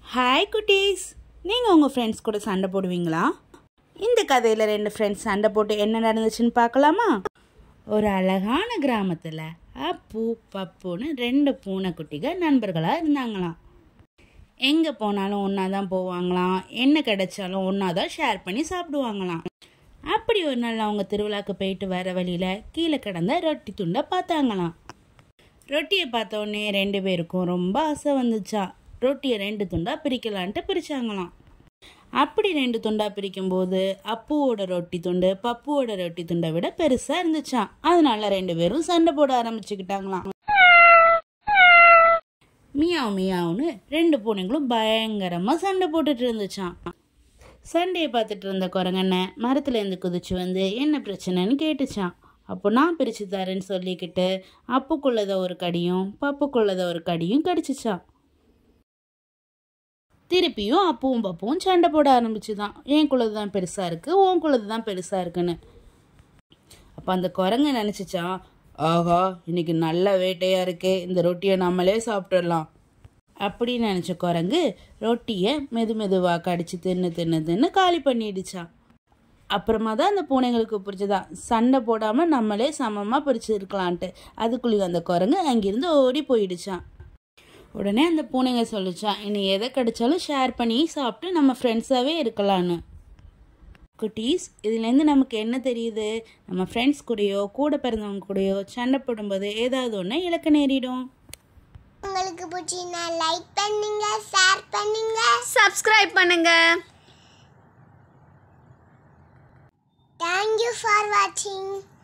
hi குட்டீஸ் நீங்கள் உங்கள் ஃப்ரெண்ட்ஸ் கூட சண்டை போடுவீங்களா இந்த கதையில் ரெண்டு ஃப்ரெண்ட்ஸ் சண்டை போட்டு என்ன நடந்துச்சுன்னு பார்க்கலாமா ஒரு அழகான கிராமத்தில் அப்பு பப்புன்னு ரெண்டு பூனைக்குட்டிகள் நண்பர்களாக இருந்தாங்களாம் எங்கே போனாலும் ஒன்றா தான் போவாங்களாம் என்ன கிடைச்சாலும் ஒன்றா தான் ஷேர் பண்ணி சாப்பிடுவாங்களாம் அப்படி ஒரு நாள் அவங்க திருவிழாக்கு போயிட்டு வர வழியில் கீழே கிடந்த ரொட்டி துண்டை பார்த்தாங்களாம் ரொட்டியை பார்த்த உடனே ரெண்டு பேருக்கும் ரொம்ப ஆசை வந்துச்சாம் ரொட்டியை ரெண்டு துண்டாக பிரிக்கலான்ட்டு பிரிச்சாங்களாம் அப்படி ரெண்டு துண்டாக பிரிக்கும்போது அப்புவோட ரொட்டி துண்டு பப்புவோட ரொட்டி துண்டை விட பெருசாக இருந்துச்சாம் அதனால ரெண்டு பேரும் சண்டை போட ஆரம்பிச்சுக்கிட்டாங்களாம் மியாவ் மியாவ்னு ரெண்டு பூனைங்களும் பயங்கரமாக சண்டை போட்டுட்டு இருந்துச்சான் சண்டையை பார்த்துட்டு இருந்த குரங்கண்ண மரத்துலேருந்து குதிச்சு வந்து என்ன பிரச்சனைன்னு கேட்டுச்சான் அப்போ நான் பிரித்து தரேன்னு சொல்லிக்கிட்டு அப்புக்குள்ளத ஒரு கடியும் பப்புக்குள்ளத ஒரு கடியும் கடிச்சிச்சான் திருப்பியும் அப்புவும் பப்புவும் சண்டை போட ஆரம்பிச்சுதான் என் குள்ளது தான் பெருசாக இருக்குது உன் குள்ளது தான் பெருசாக இருக்குன்னு அப்போ அந்த குரங்கு நினச்சிச்சான் ஆஹா இன்னைக்கு நல்ல வேட்டையாக இருக்கே இந்த ரொட்டியை நம்மளே சாப்பிட்டுடலாம் அப்படின்னு நினச்ச குரங்கு ரொட்டியை மெது மெதுவாக கடிச்சு தின்னு தின்னு தின்னு காலி பண்ணிடுச்சான் அப்புறமா தான் அந்த பூனைங்களுக்கு பிடிச்சதா சண்டை போடாமல் நம்மளே சமமாக பிரிச்சிருக்கலான்ட்டு அதுக்குள்ளேயும் அந்த குரங்கு அங்கிருந்து ஓடி போயிடுச்சான் உடனே அந்த பூனைங்க சொல்லிச்சான் இனி எதை கிடைச்சாலும் ஷேர் பண்ணி சாப்பிட்டு நம்ம ஃப்ரெண்ட்ஸாகவே இருக்கலான்னு குட்டீஸ் இதுலேருந்து நமக்கு என்ன தெரியுது நம்ம ஃப்ரெண்ட்ஸ் கூடயோ கூட பிறந்தவங்க கூடயோ சண்டை போடும்போது ஏதாவது ஒன்று இழக்க நேரிடும் உங்களுக்கு பிடிச்சிருந்தா லைக் பண்ணுங்க ஷேர் பண்ணுங்க சப்ஸ்கிரைப் பண்ணுங்க தேங்க்யூ ஃபார் வாட்சிங்